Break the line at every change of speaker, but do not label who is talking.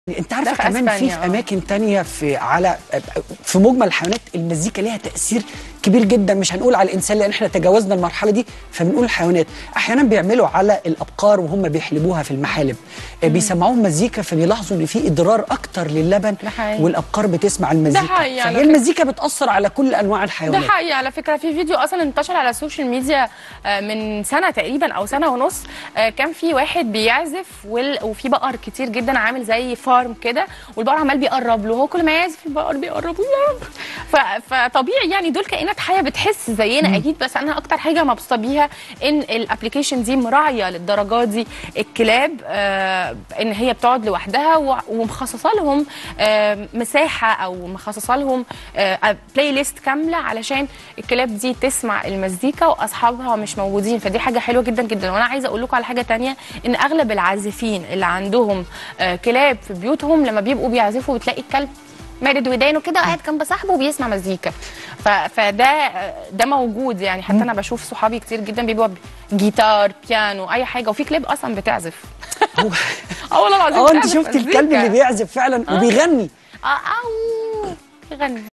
انت عارفه
ده في
كمان في
أسبانيا،
في
آه.
اماكن تانية في على في مجمل الحيوانات المزيكا ليها تاثير كبير جدا مش هنقول على الانسان لان احنا تجاوزنا المرحله دي فبنقول الحيوانات احيانا بيعملوا على الابقار وهم بيحلبوها في المحالب آه، بيسمعوهم مزيكا فبيلاحظوا ان في اضرار اكتر للبن
ده حقيقي.
والابقار بتسمع المزيكا
حقيقي على
فهي
فكرة.
المزيكا بتاثر على كل انواع
ده
الحيوانات
حقيقي على فكره في فيديو اصلا انتشر على السوشيال ميديا آه، من سنه تقريبا او سنه ونص آه، كان في واحد بيعزف وال- وفي بقر كتير جدا عامل زي فارم كده والبقر عمال بيقرب له هو كل ما يعزف البقر بيقرب له ف- فطبيعي يعني دول كائنات حيه بتحس زينا اكيد بس انا اكتر حاجه مبسوطه بيها ان الابلكيشن دي مراعيه للدرجات دي الكلاب آه، ان هي بتقعد لوحدها و- ومخصصه لهم آه، مساحه او مخصصه لهم بلاي ليست كامله علشان الكلاب دي تسمع المزيكا واصحابها مش موجودين فدي حاجه حلوه جدا جدا وانا عايزه اقول لكم على حاجه تانية ان اغلب العازفين اللي عندهم آه، كلاب في بيوتهم لما بيبقوا بيعزفوا بتلاقي الكلب مارد ودانه كده وقاعد جنب صاحبه وبيسمع مزيكا ف... فده ده موجود يعني حتى انا بشوف صحابي كتير جدا بيبقوا جيتار بيانو اي حاجه وفي كلاب اصلا بتعزف
هو-
اه والله العظيم
اه انت
بتعزف
شفتي الكلب
مزيكا.
اللي بيعزف فعلا وبيغني
اه او يغني